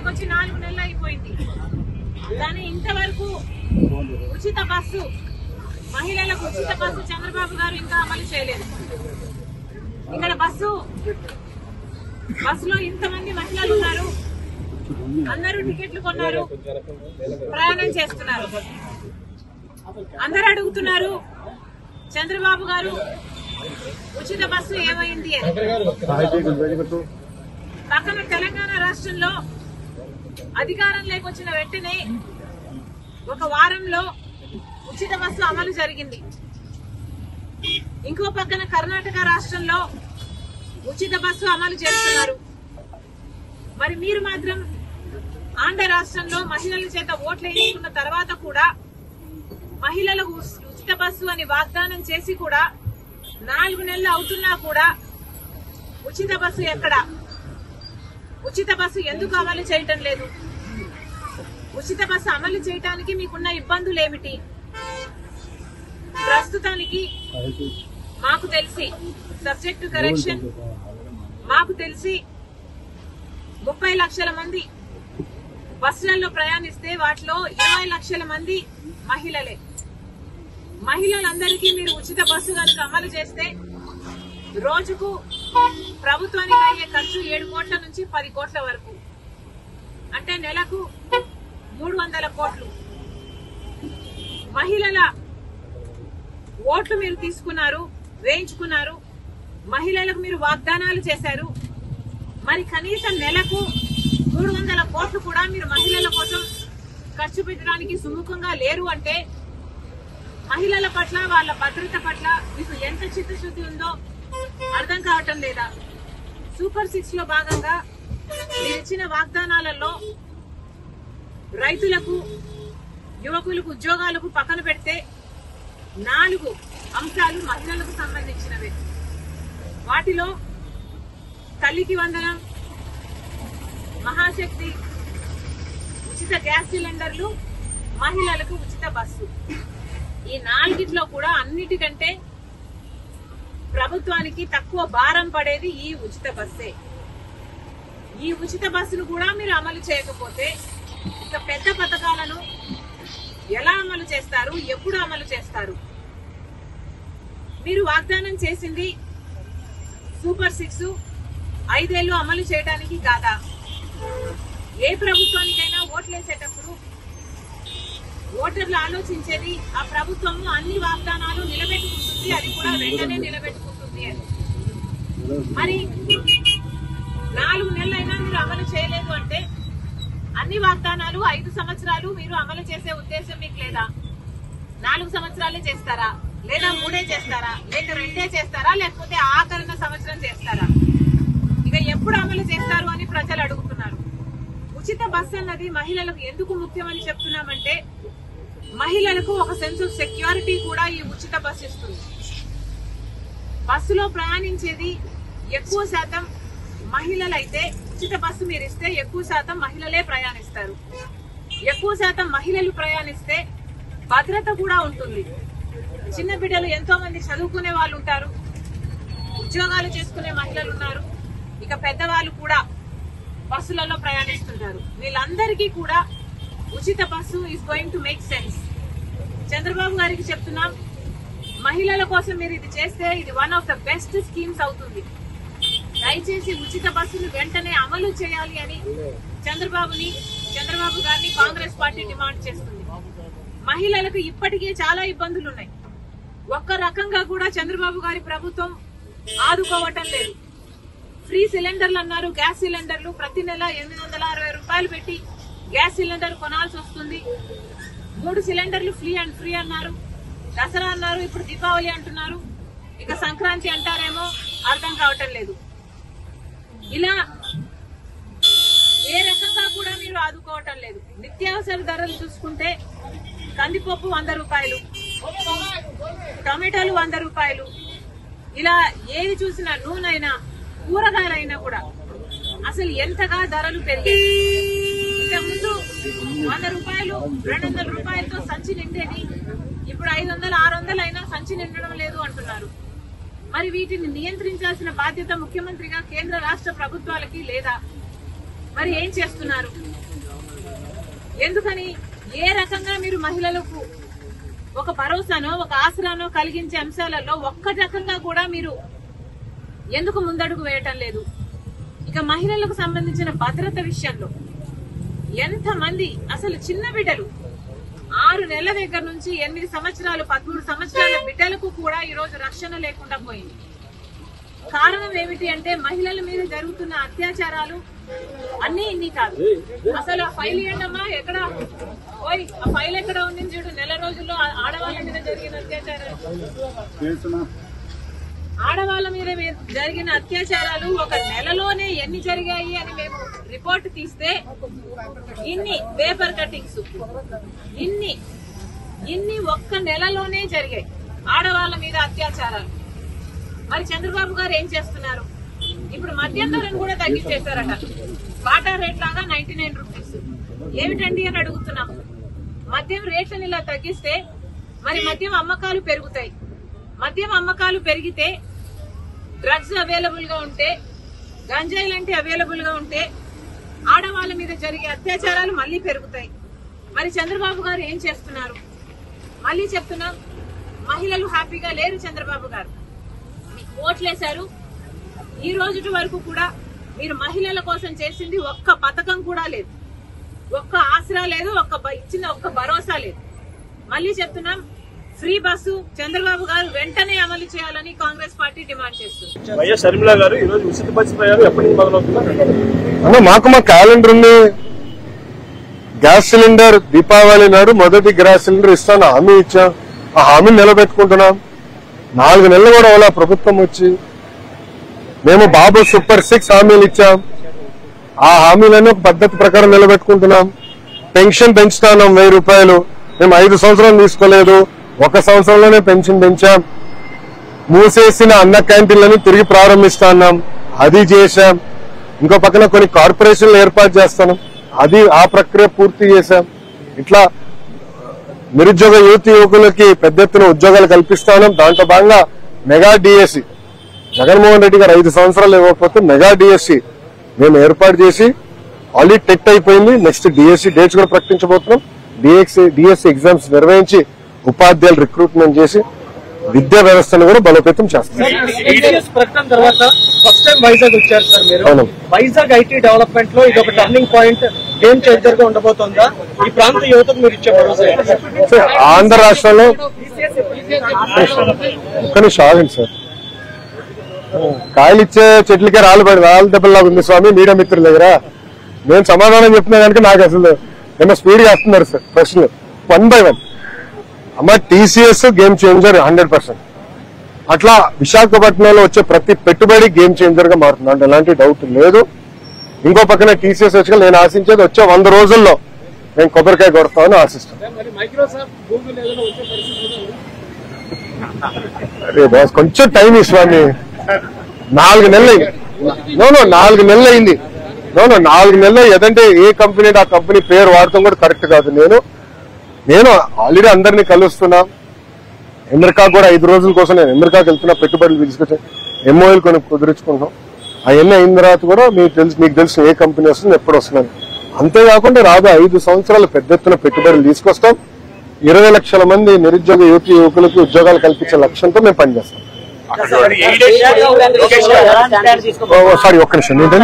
వచ్చి నాలుగు నెలలు అయిపోయింది కానీ ఇంతవరకు ఉచిత బస్సు మహిళలకు ఉచిత బస్సు చంద్రబాబు గారు ఇంకా అమలు చేయలేదు ఇక్కడ బస్సు బస్సులో ఇంతమంది మహిళలు ఉన్నారు అందరూ టికెట్లు కొన్నారు ప్రయాణం చేస్తున్నారు అందరూ అడుగుతున్నారు చంద్రబాబు గారు ఉచిత బస్సు ఏమైంది అని పక్కన తెలంగాణ రాష్ట్రంలో అధికారంలోకి వచ్చిన వెంటనే ఒక వారంలో ఉచిత బస్సు అమలు జరిగింది ఇంకో పక్కన కర్ణాటక రాష్ట్రంలో ఉచిత బస్సు అమలు చేస్తున్నారు మరి మీరు మాత్రం ఆంధ్ర రాష్ట్రంలో మహిళల చేత ఓట్లు వేయించుకున్న తర్వాత కూడా మహిళలకు ఉస్- ఉచిత బస్సు అని వాగ్దానం చేసి కూడా నాలుగు నెలలు అవుతున్నా కూడా ఉచిత బస్సు ఎక్కడ ఉచిత బస్సు ఎందుకు అమలు చేయటం లేదు ఉచిత బస్సు అమలు చేయటానికి మీకున్న ఇబ్బందులు ఏమిటి ప్రస్తుతానికి మాకు తెలిసి సబ్జెక్టు కరెక్షన్ మాకు తెలిసి ముప్పై లక్షల మంది బస్సులలో ప్రయాణిస్తే వాటిలో ఇరవై లక్షల మంది మహిళలే మహిళలందరికీ మీరు ఉచిత బస్సు కనుక అమలు చేస్తే రోజుకు ప్రభుత్వానికి అయ్యే ఖర్చు ఏడు కోట్ల నుంచి పది కోట్ల వరకు అంటే నెలకు మూడు వందల కోట్లు మహిళల ఓట్లు మీరు తీసుకున్నారు వేయించుకున్నారు మహిళలకు మీరు వాగ్దానాలు చేశారు మరి కనీసం నెలకు మూడు వందల కోట్లు కూడా మీరు మహిళల కోసం ఖర్చు పెట్టడానికి సుముఖంగా లేరు అంటే మహిళల పట్ల వాళ్ళ భద్రత పట్ల మీకు ఎంత చిత్తశుద్ధి ఉందో అర్థం కావటం లేదా సూపర్ సిక్స్ లో భాగంగా మీరు ఇచ్చిన వాగ్దానాలలో రైతులకు యువకులకు ఉద్యోగాలకు పక్కన పెడితే నాలుగు అంశాలు మహిళలకు సంబంధించినవే వాటిలో తల్లికి వందనం మహాశక్తి ఉచిత గ్యాస్ సిలిండర్లు మహిళలకు ఉచిత బస్సు ఈ నాలుగిట్లో కూడా అన్నిటికంటే ప్రభుత్వానికి తక్కువ భారం పడేది ఈ ఉచిత బస్సే ఈ ఉచిత బస్సును కూడా మీరు అమలు చేయకపోతే ఇక పెద్ద పథకాలను ఎలా అమలు చేస్తారు ఎప్పుడు అమలు చేస్తారు మీరు వాగ్దానం చేసింది సూపర్ సిక్స్ ఐదేళ్లు అమలు చేయడానికి కాదా ఏ ప్రభుత్వానికైనా ఓట్లేసేటప్పుడు ఓటర్లు ఆలోచించేది ఆ ప్రభుత్వము అన్ని వాగ్దానాలు నిలబెట్టుకుంటుంది అది కూడా వెంటనే నిలబెట్టుకుంటుంది అని మరి నాలుగు నెలలైనా మీరు అమలు చేయలేదు అంటే అన్ని వాగ్దానాలు ఐదు సంవత్సరాలు మీరు అమలు చేసే ఉద్దేశం మీకు లేదా నాలుగు సంవత్సరాలే చేస్తారా లేదా మూడే చేస్తారా లేక రెండే చేస్తారా లేకపోతే ఆఖరణ సంవత్సరం చేస్తారా ఇక ఎప్పుడు అమలు చేస్తారు అని ప్రజలు అడుగుతున్నారు ఉచిత బస్ అన్నది మహిళలకు ఎందుకు ముఖ్యమని చెప్తున్నామంటే మహిళలకు ఒక సెన్స్ ఆఫ్ సెక్యూరిటీ కూడా ఈ ఉచిత బస్ ఇస్తుంది బస్సులో ప్రయాణించేది ఎక్కువ శాతం మహిళలైతే ఉచిత బస్సు మీరు ఇస్తే ఎక్కువ శాతం మహిళలే ప్రయాణిస్తారు ఎక్కువ శాతం మహిళలు ప్రయాణిస్తే భద్రత కూడా ఉంటుంది చిన్న బిడ్డలు ఎంతో మంది చదువుకునే వాళ్ళు ఉంటారు ఉద్యోగాలు చేసుకునే మహిళలు ఉన్నారు ఇక పెద్దవాళ్ళు కూడా బస్సులలో ప్రయాణిస్తుంటారు వీళ్ళందరికీ కూడా ఉచిత bus is going to make sense Chandrababu గారికి చెప్తున్నాం మహిళల కోసం మీరు ఇది చేస్తే ఇది one of the best schemes అవుతుంది దయచేసి ఉచిత బస్సును వెంటనే అమలు చేయాలి అని చంద్రబాబుని చంద్రబాబు గారిని కాంగ్రెస్ పార్టీ డిమాండ్ చేస్తుంది మహిళలకు ఇప్పటికే చాలా ఇబ్బందులు ఉన్నాయి ఒక్క రకంగా కూడా చంద్రబాబు గారి ప్రభుత్వం ఆదుకోవటం లేదు ఫ్రీ సిలిండర్లు అన్నారు గ్యాస్ సిలిండర్లు ప్రతి నెల ఎనిమిది వందల అరవై రూపాయలు పెట్టి గ్యాస్ సిలిండర్ కొనాల్సి వస్తుంది మూడు సిలిండర్లు ఫ్రీ అండ్ ఫ్రీ అన్నారు దసరా అన్నారు ఇప్పుడు దీపావళి అంటున్నారు ఇక సంక్రాంతి అంటారేమో అర్థం కావటం లేదు ఇలా ఏ రకంగా కూడా మీరు ఆదుకోవటం లేదు నిత్యావసర ధరలు చూసుకుంటే కందిపప్పు వంద రూపాయలు టమాటాలు వంద రూపాయలు ఇలా ఏది చూసినా నూనెైనా కూరగాయలైనా కూడా అసలు ఎంతగా ధరలు పెరిగాయి ఇంతకు ముందు వంద రూపాయలు రెండు వందల రూపాయలతో సంచి నిండేది ఇప్పుడు ఐదు వందలు ఆరు వందలు అయినా సంచి నిండడం లేదు అంటున్నారు మరి వీటిని నియంత్రించాల్సిన బాధ్యత ముఖ్యమంత్రిగా కేంద్ర రాష్ట్ర ప్రభుత్వాలకి లేదా మరి ఏం చేస్తున్నారు ఎందుకని ఏ రకంగా మీరు మహిళలకు ఒక భరోసానో ఒక ఆసరానో కలిగించే అంశాలలో ఒక్క రకంగా కూడా మీరు ఎందుకు ముందడుగు వేయటం లేదు ఇక మహిళలకు సంబంధించిన భద్రత విషయంలో ఎంతమంది అసలు చిన్న బిడ్డలు ఆరు నెలల దగ్గర నుంచి ఎనిమిది సంవత్సరాలు పదమూడు సంవత్సరాల బిడ్డలకు కూడా ఈ రోజు రక్షణ లేకుండా పోయింది కారణం ఏమిటి అంటే మహిళల మీద జరుగుతున్న అత్యాచారాలు అన్ని ఇన్ని కాదు అసలు ఆ ఫైల్ ఏంటమ్మా ఎక్కడ ఓయ్ ఆ ఫైల్ ఎక్కడ ఉంది చూడు నెల రోజుల్లో ఆ- ఆడవాళ్ళ మీద జరిగిన అత్యాచారాలు ఆడవాళ్ళ మీద మీ- జరిగిన అత్యాచారాలు ఒక నెలలోనే ఎన్ని జరిగాయి అని మేము రిపోర్ట్ తీస్తే ఇన్ని పేపర్ కటింగ్స్ ఇన్ని ఇన్ని ఒక్క నెలలోనే జరిగాయి ఆడవాళ్ళ మీద అత్యాచారాలు మరి చంద్రబాబు గారు ఏం చేస్తున్నారు ఇప్పుడు మద్యం ధరను కూడా తగ్గించేశారట బాటా రేట్ లాగా నైన్టీ నైన్ రూపీస్ ఏమిటండి అని అడుగుతున్నాం మద్యం రేట్లను ఇలా తగ్గిస్తే మరి మద్యం అమ్మకాలు పెరుగుతాయి మద్యం అమ్మకాలు పెరిగితే డ్రగ్స్ అవైలబుల్ గా ఉంటే గంజాయి లాంటి అవైలబుల్ గా ఉంటే ఆడవాళ్ళ మీద జరిగే అత్యాచారాలు మళ్ళీ పెరుగుతాయి మరి చంద్రబాబు గారు ఏం చేస్తున్నారు మళ్ళీ చెప్తున్నాం మహిళలు హ్యాపీగా లేరు చంద్రబాబు గారు మీకు ఓట్లేశారు ఈ రోజు వరకు కూడా మీరు మహిళల కోసం చేసింది ఒక్క పథకం కూడా లేదు ఒక్క ఆసరా లేదు ఒక్క బ- ఇచ్చిన ఒక్క భరోసా లేదు మళ్ళీ చెప్తున్నాం ఫ్రీ బస్సు చంద్రబాబు గారు వెంటనే అమలు చేయాలని కాంగ్రెస్ పార్టీ డిమాండ్ చేస్తుంది వైఎస్ షర్మిల గారు ఈ రోజు ఉచిత బస్సు ప్రయాణం ఎప్పటి నుంచి మొదలవుతుందో అన్న మాకు మా క్యాలెండర్ ఉంది గ్యాస్ సిలిండర్ దీపావళి నాడు మొదటి గ్యాస్ సిలిండర్ ఇస్తాను హామీ ఇచ్చాం ఆ హామీని నిలబెట్టుకుంటున్నాం నాలుగు నెలలు కూడా అలా ప్రభుత్వం వచ్చి మేము బాబు సూపర్ సిక్స్ హామీలు ఇచ్చాం ఆ హామీలను ఒక పద్ధతి ప్రకారం నిలబెట్టుకుంటున్నాం పెన్షన్ పెంచుతున్నాం వెయ్యి రూపాయలు మేము ఐదు సంవత్సరాలు తీసుకోలేదు ఒక సంవత్సరంలోనే పెన్షన్ పెంచాం మూసేసిన అన్న క్యాంటీన్లను తిరిగి ప్రారంభిస్తున్నాం అది చేశాం ఇంకో పక్కన కొన్ని కార్పొరేషన్లు ఏర్పాటు చేస్తాను అది ఆ ప్రక్రియ పూర్తి చేశాం ఇట్లా నిరుద్యోగ యువతి యువకులకి పెద్ద ఎత్తున ఉద్యోగాలు కల్పిస్తాను దాంట్లో భాగంగా మెగా డిఎస్సి జగన్మోహన్ రెడ్డి గారు ఐదు సంవత్సరాలు ఇవ్వకపోతే మెగా డిఎస్సి మేము ఏర్పాటు చేసి ఆల్రెడీ టెట్ అయిపోయింది నెక్స్ట్ డిఎస్సి డేట్స్ కూడా ప్రకటించబోతున్నాం డిఎస్సి డిఎస్సి ఎగ్జామ్స్ నిర్వహించి ఉపాధ్యాయులు రిక్రూట్మెంట్ చేసి విద్యా వ్యవస్థను కూడా బలోపేతం చేస్తాం ఈడీఎస్ ప్రకటన తర్వాత ఫస్ట్ టైం వైజాగ్ వచ్చారు సార్ మీరు అవును. వైజాగ్ ఐటీ డెవలప్మెంట్ లో ఇది ఒక టర్నింగ్ పాయింట్ గేమ్ చేంజర్ గా ఉండబోతుందా ఈ ప్రాంత యువతకు మీరు ఇచ్చే భరోసా ఏంటి? సో ఆంధ్ర రాష్ట్రంలో ఒక్క నిమిషం ఆగండి సార్ కాయలు ఇచ్చే చెట్లకే రాళ్ళు పడి రాళ్ళ దెబ్బలాగా ఉంది స్వామి మీడియా మిత్రుల దగ్గర నేను సమాధానం చెప్తున్నా కనుక నాకు అసలు ఏమో స్పీడ్ గా వస్తున్నారు సార్ ప్రశ్నలు వన్ బై వన్ అమ్మ TCS game changer hundred percent అట్లా విశాఖపట్నంలో వచ్చే ప్రతి పెట్టుబడి గేమ్ చేంజర్ గా మారుతుంది అంటే ఎలాంటి డౌట్ లేదు ఇంకో పక్కన టీసీఎస్ వచ్చి నేను ఆశించేది వచ్చే వంద రోజుల్లో నేను కొబ్బరికాయ కొడతామని ఆశిస్తాను మరి మైక్రోసాఫ్ట్ గూగుల్ ఏదైనా వచ్చే పరిస్థితి ఉందా? అరే బాస్ కొంచెం టైం ఇస్వామి నాలుగు నెలలు అయింది నో నో నాలుగు నెలలు అయింది నో నో నాలుగు నెలలు ఏదంటే ఏ కంపెనీ ఆ కంపెనీ పేరు వాడటం కూడా కరెక్ట్ కాదు నేను నేను ఆల్రెడీ అందరినీ కలుస్తున్నా అమెరికా కూడా ఐదు రోజుల కోసం నేను అమెరికాకి వెళ్తున్నా పెట్టుబడులు తీసుకొచ్చి ఎంఓఎల్ కొన్ని కుదుర్చుకుంటున్నాం అవన్నీ అయిన తర్వాత కూడా మీకు తెలుసు మీకు తెలిసిన ఏ కంపెనీ వస్తుంది ఎప్పుడు వస్తున్నాను అంతేకాకుండా రాబో ఐదు సంవత్సరాలు పెద్ద ఎత్తున పెట్టుబడులు తీసుకొస్తాం ఇరవై లక్షల మంది నిరుద్యోగ యువతి యువకులకి ఉద్యోగాలు కల్పించే లక్ష్యంతో మేము పనిచేస్తాం ఓ, సారీ ఒక్క నిమిషం ఏంటండి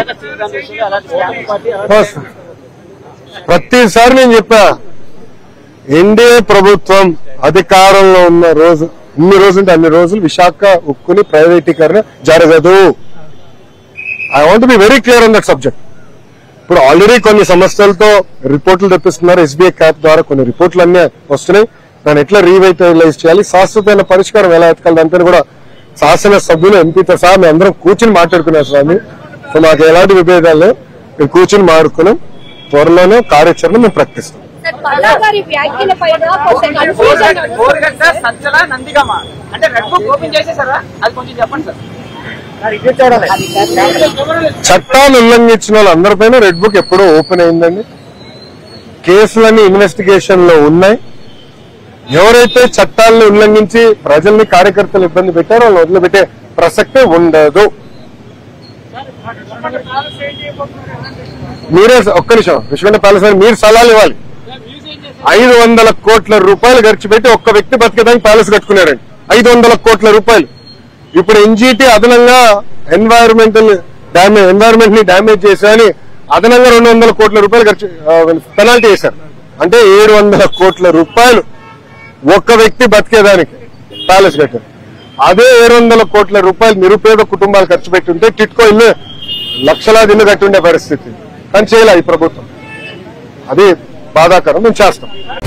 ఓ, సార్. ప్రతిసారి నేను చెప్పా ఎన్డీఏ ప్రభుత్వం అధికారంలో ఉన్న రోజు ఇన్ని రోజులు అన్ని రోజులు విశాఖ ఉక్కుని ప్రైవేటీకరణ జరగదు I want be very clear on that subject ఇప్పుడు ఆల్రెడీ కొన్ని సంస్థలతో రిపోర్ట్లు తెప్పిస్తున్నారు ఎస్బీఐ క్యాప్ ద్వారా కొన్ని రిపోర్ట్లు అన్నీ వస్తున్నాయి దాన్ని ఎట్లా రీవైటలైజ్ చేయాలి శాశ్వతమైన పరిష్కారం ఎలా ఎతకాలి దాంతో కూడా శాసన సభ్యులు ఎంపీతో సహా మేము అందరం కూర్చుని మాట్లాడుకున్నాం స్వామి సో మాకు ఎలాంటి విభేదాలు లేవు. మేము కూర్చుని మాట్లాడుకున్నాం త్వరలోనే కార్యాచరణ మేము ప్రకటిస్తాం సార్ పల్లా గారి వ్యాఖ్యల పైన కొంచెం కన్ఫ్యూజన్ కోరిగంట సంచల నందిగమ అంటే రెడ్ బుక్ ఓపెన్ చేసేసారా అది కొంచెం చెప్పండి సార్ చట్టాలు ఉల్లంఘించిన వాళ్ళందరిపైన రెడ్ బుక్ ఎప్పుడో ఓపెన్ అయిందండి కేసులన్నీ ఇన్వెస్టిగేషన్ లో ఉన్నాయి ఎవరైతే చట్టాలను ఉల్లంఘించి ప్రజల్ని కార్యకర్తలు ఇబ్బంది పెట్టారో వాళ్ళు వదిలిపెట్టే ప్రసక్తే ఉండదు మీరే ఒక్క నిమిషం విశ్వకంఠ ప్యాలెస్ వారు మీరు సలహాలు ఇవ్వాలి ఐదు వందల కోట్ల రూపాయలు ఖర్చు పెట్టి ఒక్క వ్యక్తి బతికేదానికి ప్యాలెస్ కట్టుకున్నారండి ఐదు వందల కోట్ల రూపాయలు ఇప్పుడు ఎన్జిటి అదనంగా ఎన్వైరన్మెంటల్ డ్యామేజ్ ఎన్వైరన్మెంట్ ని డ్యామేజ్ చేశాని అదనంగా రెండు వందల కోట్ల రూపాయలు ఖర్చు పెనాల్టీ చేశారు అంటే ఏడు వందల కోట్ల రూపాయలు ఒక్క వ్యక్తి బతికేదానికి ప్యాలెస్ కట్టారు అదే ఏడు వందల కోట్ల రూపాయలు నిరుపేద కుటుంబాలు ఖర్చు పెట్టుంటే టిట్కో ఇల్లు లక్షలాది ఇల్లు కట్టుండే పరిస్థితి కానీ చేయలే ఈ ప్రభుత్వం అది బాధాకరం మేము చేస్తాం